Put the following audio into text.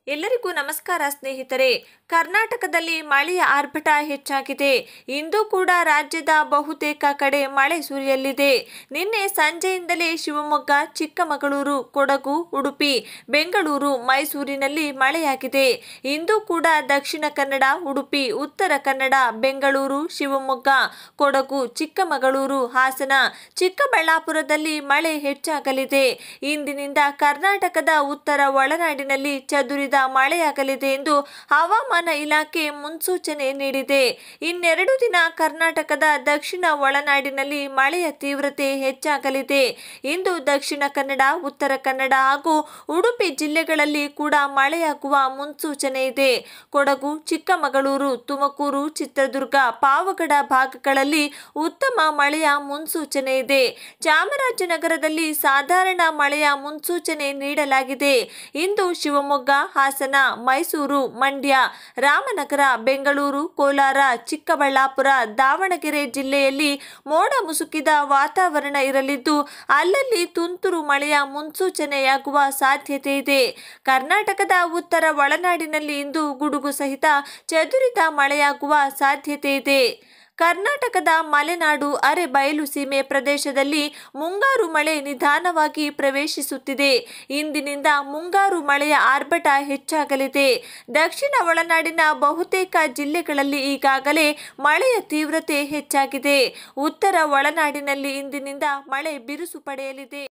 ಎಲ್ಲರಿಗೂ ನಮಸ್ಕಾರ ಸ್ನೇಹಿತರೆ ಕರ್ನಾಟಕದಲ್ಲಿ ಮಳೆಯ ಆರ್ಭಟ ಹೆಚ್ಚಾಗಿದೆ ಇಂದು ಕೂಡ ರಾಜ್ಯದ ಬಹುತೇಕ ಕಡೆ ಮಳೆ ಸುರಿಯಲಿದೆ ನಿನ್ನೆ ಸಂಜೆಯಿಂದಲೇ ಶಿವಮೊಗ್ಗ ಚಿಕ್ಕಮಗಳೂರು ಕೊಡಗು ಉಡುಪಿ ಬೆಂಗಳೂರು ಮೈಸೂರಿನಲ್ಲಿ ಮಳೆಯಾಗಿದೆ ಇಂದು ಕೂಡ ದಕ್ಷಿಣ ಕನ್ನಡ ಉಡುಪಿ ಉತ್ತರ ಕನ್ನಡ ಬೆಂಗಳೂರು ಶಿವಮೊಗ್ಗ ಕೊಡಗು ಚಿಕ್ಕಮಗಳೂರು ಹಾಸನ ಚಿಕ್ಕಬಳ್ಳಾಪುರದಲ್ಲಿ ಮಳೆ ಹೆಚ್ಚಾಗಲಿದೆ ಇಂದಿನಿಂದ ಕರ್ನಾಟಕದ ಉತ್ತರ ಒಳನಾಡಿನಲ್ಲಿ ಚದುರಿದ ಮಳೆಯಾಗಲಿದೆ ಎಂದು ಹವಾಮಾನ ಇಲಾಖೆ ಮುನ್ಸೂಚನೆ ನೀಡಿದೆ ಇನ್ನೆರಡು ದಿನ ಕರ್ನಾಟಕದ ದಕ್ಷಿಣ ಒಳನಾಡಿನಲ್ಲಿ ಮಳೆಯ ತೀವ್ರತೆ ಹೆಚ್ಚಾಗಲಿದೆ ಇಂದು ದಕ್ಷಿಣ ಕನ್ನಡ ಉತ್ತರ ಕನ್ನಡ ಹಾಗೂ ಉಡುಪಿ ಜಿಲ್ಲೆಗಳಲ್ಲಿ ಕೂಡ ಮಳೆಯಾಗುವ ಮುನ್ಸೂಚನೆ ಇದೆ ಕೊಡಗು ಚಿಕ್ಕಮಗಳೂರು ತುಮಕೂರು ಚಿತ್ರದುರ್ಗ ಪಾವಗಡ ಭಾಗಗಳಲ್ಲಿ ಉತ್ತಮ ಮಳೆಯ ಮುನ್ಸೂಚನೆ ಇದೆ ಚಾಮರಾಜನಗರದಲ್ಲಿ ಸಾಧಾರಣ ಮಳೆಯ ಮುನ್ಸೂಚನೆ ನೀಡಲಾಗಿದೆ ಇಂದು ಶಿವಮೊಗ್ಗ ಹಾಸನ ಮೈಸೂರು ಮಂಡ್ಯ ರಾಮನಗರ ಬೆಂಗಳೂರು ಕೋಲಾರ ಚಿಕ್ಕಬಳ್ಳಾಪುರ ದಾವಣಗೆರೆ ಜಿಲ್ಲೆಯಲ್ಲಿ ಮೋಡ ಮುಸುಕಿದ ವಾತಾವರಣ ಇರಲಿದ್ದು ಅಲ್ಲಲ್ಲಿ ತುಂತುರು ಮಳೆಯ ಮುನ್ಸೂಚನೆಯಾಗುವ ಸಾಧ್ಯತೆ ಇದೆ ಕರ್ನಾಟಕದ ಉತ್ತರ ಒಳನಾಡಿನಲ್ಲಿ ಇಂದು ಗುಡುಗು ಸಹಿತ ಚದುರಿದ ಮಳೆಯಾಗುವ ಸಾಧ್ಯತೆ ಇದೆ ಕರ್ನಾಟಕದ ಮಲೆನಾಡು ಅರೆ ಬಯಲು ಸೀಮೆ ಪ್ರದೇಶದಲ್ಲಿ ಮುಂಗಾರು ಮಳೆ ನಿಧಾನವಾಗಿ ಪ್ರವೇಶಿಸುತ್ತಿದೆ ಇಂದಿನಿಂದ ಮುಂಗಾರು ಮಳೆಯ ಆರ್ಭಟ ಹೆಚ್ಚಾಗಲಿದೆ ದಕ್ಷಿಣ ಒಳನಾಡಿನ ಬಹುತೇಕ ಜಿಲ್ಲೆಗಳಲ್ಲಿ ಈಗಾಗಲೇ ಮಳೆಯ ತೀವ್ರತೆ ಹೆಚ್ಚಾಗಿದೆ ಉತ್ತರ ಒಳನಾಡಿನಲ್ಲಿ ಇಂದಿನಿಂದ ಮಳೆ ಬಿರುಸು ಪಡೆಯಲಿದೆ